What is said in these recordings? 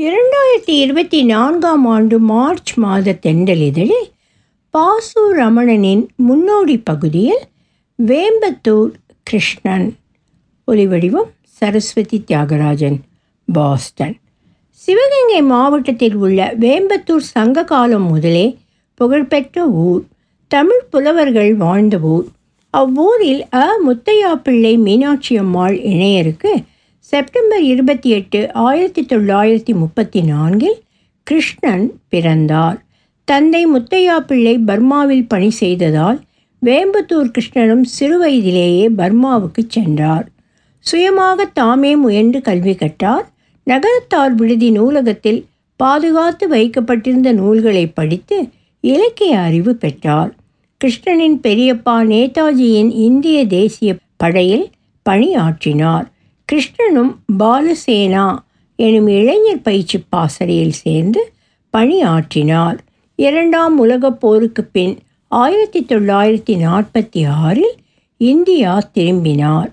இரண்டாயிரத்தி இருபத்தி நான்காம் ஆண்டு மார்ச் மாத தெண்டலிதழில் பாசு ரமணனின் முன்னோடி பகுதியில் வேம்பத்தூர் கிருஷ்ணன் ஒலிவடிவம் சரஸ்வதி தியாகராஜன் பாஸ்டன் சிவகங்கை மாவட்டத்தில் உள்ள வேம்பத்தூர் சங்க காலம் முதலே புகழ்பெற்ற ஊர் தமிழ் புலவர்கள் வாழ்ந்த ஊர் அவ்வூரில் அ முத்தையா பிள்ளை மீனாட்சி அம்மாள் இணையருக்கு செப்டம்பர் இருபத்தி எட்டு ஆயிரத்தி தொள்ளாயிரத்தி முப்பத்தி நான்கில் கிருஷ்ணன் பிறந்தார் தந்தை முத்தையா பிள்ளை பர்மாவில் பணி செய்ததால் வேம்பத்தூர் கிருஷ்ணனும் சிறுவயதிலேயே பர்மாவுக்கு சென்றார் சுயமாக தாமே முயன்று கல்வி கற்றார் நகரத்தார் விடுதி நூலகத்தில் பாதுகாத்து வைக்கப்பட்டிருந்த நூல்களை படித்து இலக்கிய அறிவு பெற்றார் கிருஷ்ணனின் பெரியப்பா நேதாஜியின் இந்திய தேசிய படையில் பணியாற்றினார் கிருஷ்ணனும் பாலசேனா எனும் இளைஞர் பயிற்சி பாசறையில் சேர்ந்து பணியாற்றினார் இரண்டாம் உலகப் போருக்கு பின் ஆயிரத்தி தொள்ளாயிரத்தி நாற்பத்தி ஆறில் இந்தியா திரும்பினார்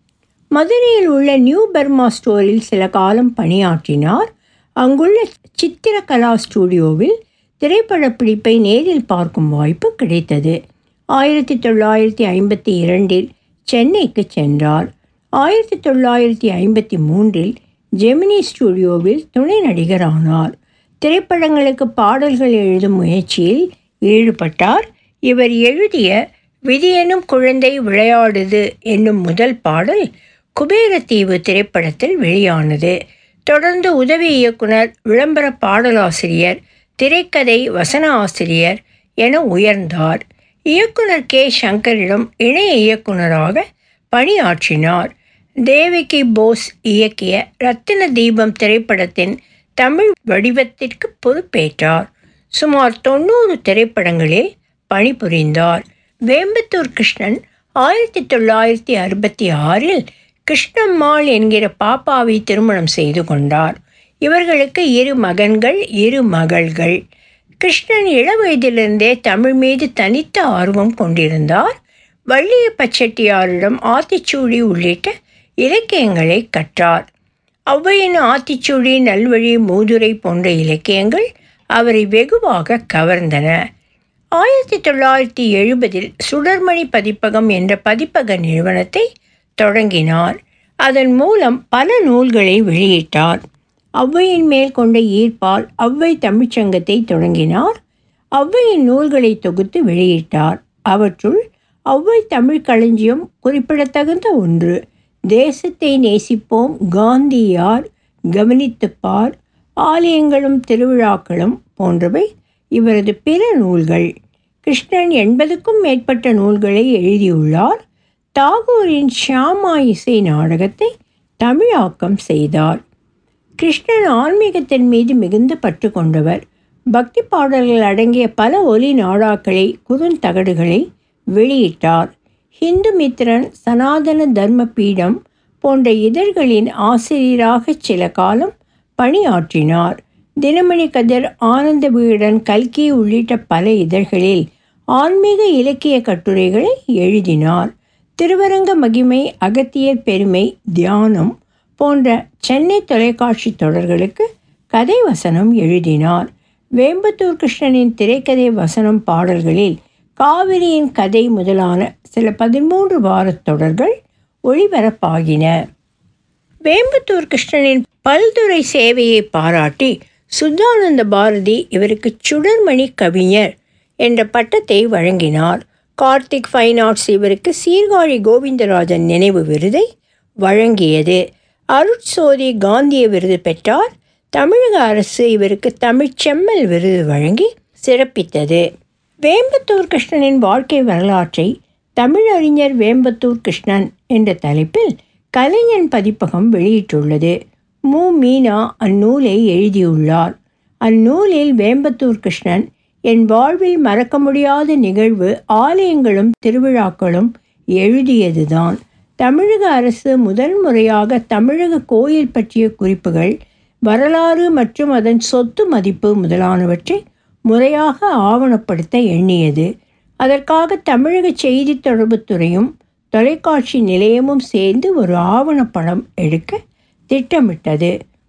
மதுரையில் உள்ள நியூ பர்மா ஸ்டோரில் சில காலம் பணியாற்றினார் அங்குள்ள சித்திரகலா ஸ்டூடியோவில் திரைப்படப் பிடிப்பை நேரில் பார்க்கும் வாய்ப்பு கிடைத்தது ஆயிரத்தி தொள்ளாயிரத்தி ஐம்பத்தி இரண்டில் சென்னைக்கு சென்றார் ஆயிரத்தி தொள்ளாயிரத்தி ஐம்பத்தி மூன்றில் ஜெமினி ஸ்டூடியோவில் துணை நடிகரானார் திரைப்படங்களுக்கு பாடல்கள் எழுதும் முயற்சியில் ஈடுபட்டார் இவர் எழுதிய விதியெனும் குழந்தை விளையாடுது என்னும் முதல் பாடல் குபேரத்தீவு திரைப்படத்தில் வெளியானது தொடர்ந்து உதவி இயக்குனர் விளம்பர பாடலாசிரியர் திரைக்கதை வசன ஆசிரியர் என உயர்ந்தார் இயக்குனர் கே சங்கரிடம் இணை இயக்குனராக பணியாற்றினார் தேவகி போஸ் இயக்கிய ரத்தின தீபம் திரைப்படத்தின் தமிழ் வடிவத்திற்கு பொறுப்பேற்றார் சுமார் தொண்ணூறு திரைப்படங்களில் பணிபுரிந்தார் வேம்பத்தூர் கிருஷ்ணன் ஆயிரத்தி தொள்ளாயிரத்தி அறுபத்தி ஆறில் கிருஷ்ணம்மாள் என்கிற பாப்பாவை திருமணம் செய்து கொண்டார் இவர்களுக்கு இரு மகன்கள் இரு மகள்கள் கிருஷ்ணன் இளவயதிலிருந்தே தமிழ் மீது தனித்த ஆர்வம் கொண்டிருந்தார் வள்ளியப்ப செட்டியாரிடம் ஆத்திச்சூடி உள்ளிட்ட இலக்கியங்களை கற்றார் ஔவையின் ஆத்திச்சூடி நல்வழி மூதுரை போன்ற இலக்கியங்கள் அவரை வெகுவாக கவர்ந்தன ஆயிரத்தி தொள்ளாயிரத்தி எழுபதில் சுடர்மணி பதிப்பகம் என்ற பதிப்பக நிறுவனத்தை தொடங்கினார் அதன் மூலம் பல நூல்களை வெளியிட்டார் ஔவையின் மேல் கொண்ட ஈர்ப்பால் ஔவை தமிழ்ச்சங்கத்தை தொடங்கினார் ஔவையின் நூல்களை தொகுத்து வெளியிட்டார் அவற்றுள் ஔவை தமிழ் களஞ்சியம் குறிப்பிடத்தகுந்த ஒன்று தேசத்தை நேசிப்போம் காந்தி யார் கவனித்துப்பார் ஆலயங்களும் திருவிழாக்களும் போன்றவை இவரது பிற நூல்கள் கிருஷ்ணன் எண்பதுக்கும் மேற்பட்ட நூல்களை எழுதியுள்ளார் தாகூரின் ஷியாமா இசை நாடகத்தை தமிழாக்கம் செய்தார் கிருஷ்ணன் ஆன்மீகத்தின் மீது மிகுந்த பற்று கொண்டவர் பக்தி பாடல்கள் அடங்கிய பல ஒலி நாடாக்களை குறுந்தகடுகளை வெளியிட்டார் ஹிந்து மித்ரன் சனாதன தர்ம பீடம் போன்ற இதழ்களின் ஆசிரியராக சில காலம் பணியாற்றினார் தினமணி கதிர் ஆனந்த வீடன் கல்கி உள்ளிட்ட பல இதழ்களில் ஆன்மீக இலக்கிய கட்டுரைகளை எழுதினார் திருவரங்க மகிமை அகத்தியர் பெருமை தியானம் போன்ற சென்னை தொலைக்காட்சி தொடர்களுக்கு கதை வசனம் எழுதினார் வேம்பத்தூர் கிருஷ்ணனின் திரைக்கதை வசனம் பாடல்களில் காவிரியின் கதை முதலான சில பதிமூன்று வாரத் தொடர்கள் ஒளிபரப்பாகின வேம்பத்தூர் கிருஷ்ணனின் பல்துறை சேவையை பாராட்டி சுத்தானந்த பாரதி இவருக்கு சுடர்மணி கவிஞர் என்ற பட்டத்தை வழங்கினார் கார்த்திக் ஃபைன் ஆர்ட்ஸ் இவருக்கு சீர்காழி கோவிந்தராஜன் நினைவு விருதை வழங்கியது அருட்சோதி காந்திய விருது பெற்றார் தமிழக அரசு இவருக்கு தமிழ்ச்செம்மல் விருது வழங்கி சிறப்பித்தது வேம்பத்தூர் கிருஷ்ணனின் வாழ்க்கை வரலாற்றை தமிழறிஞர் வேம்பத்தூர் கிருஷ்ணன் என்ற தலைப்பில் கலைஞன் பதிப்பகம் வெளியிட்டுள்ளது மு மீனா அந்நூலை எழுதியுள்ளார் அந்நூலில் வேம்பத்தூர் கிருஷ்ணன் என் வாழ்வில் மறக்க முடியாத நிகழ்வு ஆலயங்களும் திருவிழாக்களும் எழுதியதுதான் தமிழக அரசு முதல் முறையாக தமிழக கோயில் பற்றிய குறிப்புகள் வரலாறு மற்றும் அதன் சொத்து மதிப்பு முதலானவற்றை முறையாக ஆவணப்படுத்த எண்ணியது அதற்காக தமிழக செய்தி தொடர்புத்துறையும் தொலைக்காட்சி நிலையமும் சேர்ந்து ஒரு ஆவணப்படம் எடுக்க திட்டமிட்டது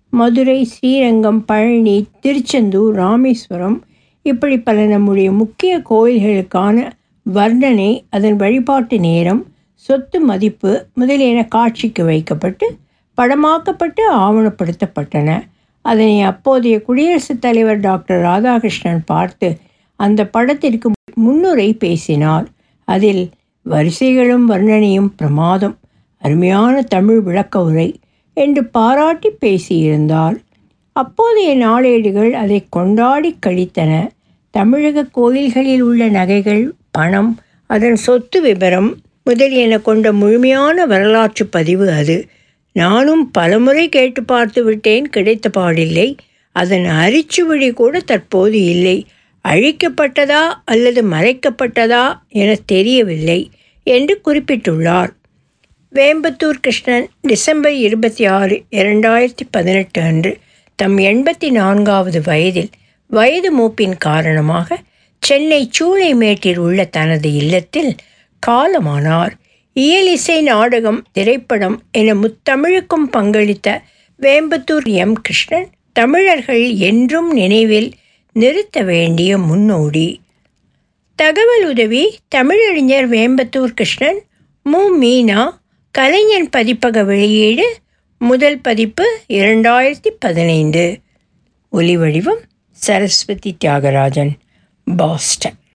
மதுரை ஸ்ரீரங்கம் பழனி திருச்செந்தூர் ராமேஸ்வரம் இப்படி பல நம்முடைய முக்கிய கோயில்களுக்கான வர்ணனை அதன் வழிபாட்டு நேரம் சொத்து மதிப்பு முதலியன காட்சிக்கு வைக்கப்பட்டு படமாக்கப்பட்டு ஆவணப்படுத்தப்பட்டன அதனை அப்போதைய குடியரசுத் தலைவர் டாக்டர் ராதாகிருஷ்ணன் பார்த்து அந்த படத்திற்கு முன்னுரை பேசினார் அதில் வரிசைகளும் வர்ணனையும் பிரமாதம் அருமையான தமிழ் விளக்க உரை என்று பாராட்டி பேசியிருந்தார் அப்போதைய நாளேடுகள் அதை கொண்டாடி கழித்தன தமிழக கோயில்களில் உள்ள நகைகள் பணம் அதன் சொத்து விபரம் முதலியன கொண்ட முழுமையான வரலாற்று பதிவு அது நானும் பலமுறை கேட்டு பார்த்து விட்டேன் கிடைத்த பாடில்லை அதன் அரிச்சுவடி கூட தற்போது இல்லை அழிக்கப்பட்டதா அல்லது மறைக்கப்பட்டதா என தெரியவில்லை என்று குறிப்பிட்டுள்ளார் வேம்பத்தூர் கிருஷ்ணன் டிசம்பர் இருபத்தி ஆறு இரண்டாயிரத்தி பதினெட்டு அன்று தம் எண்பத்தி நான்காவது வயதில் வயது மூப்பின் காரணமாக சென்னை சூளைமேட்டில் உள்ள தனது இல்லத்தில் காலமானார் இயலிசை நாடகம் திரைப்படம் என முத்தமிழுக்கும் பங்களித்த வேம்பத்தூர் எம் கிருஷ்ணன் தமிழர்கள் என்றும் நினைவில் நிறுத்த வேண்டிய முன்னோடி தகவல் உதவி தமிழறிஞர் வேம்பத்தூர் கிருஷ்ணன் மு மீனா கலைஞன் பதிப்பக வெளியீடு முதல் பதிப்பு இரண்டாயிரத்தி பதினைந்து ஒலி வடிவம் சரஸ்வதி தியாகராஜன் பாஸ்டன்